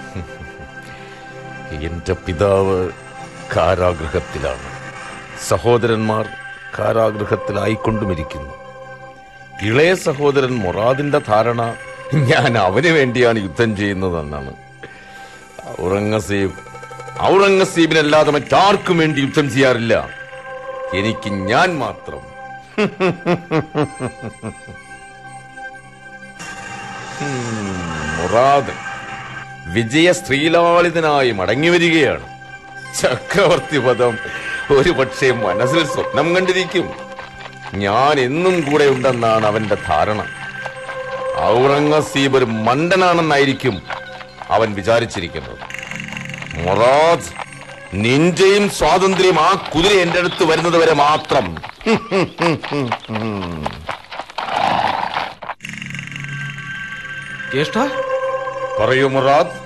എന്റെ പിതാവ് കാരാഗൃഹത്തിലാണ് സഹോദരന്മാർ കാരാഗൃഹത്തിലായിക്കൊണ്ടുമിരിക്കുന്നു ഇളയ സഹോദരൻ മൊറാദിന്റെ ധാരണ ഞാൻ അവന് വേണ്ടിയാണ് യുദ്ധം ചെയ്യുന്നതെന്നാണ് ഔറംഗസീബ് ഔറംഗസീബിനല്ലാതെ മറ്റാർക്കും വേണ്ടി യുദ്ധം ചെയ്യാറില്ല എനിക്ക് ഞാൻ മാത്രം ഉം, മുറാദ് വിജയ സ്ത്രീലാളിതനായി മടങ്ങി വരികയാണ് ചക്രവർത്തി പദം ഒരു പക്ഷേ മനസ്സിൽ സ്വപ്നം കണ്ടിരിക്കും ഞാൻ എന്നും കൂടെ ഉണ്ടെന്നാണ് അവന്റെ ധാരണ ഔറംഗസീബ് ഒരു മണ്ടനാണെന്നായിരിക്കും അവൻ വിചാരിച്ചിരിക്കുന്നത് മൊറാദ് നിന്റെയും സ്വാതന്ത്ര്യം ആ കുതിര എന്റെ അടുത്ത് വരുന്നത് വരെ മാത്രം ജ്യേഷ്ഠ പറയൂ മൊറാദ്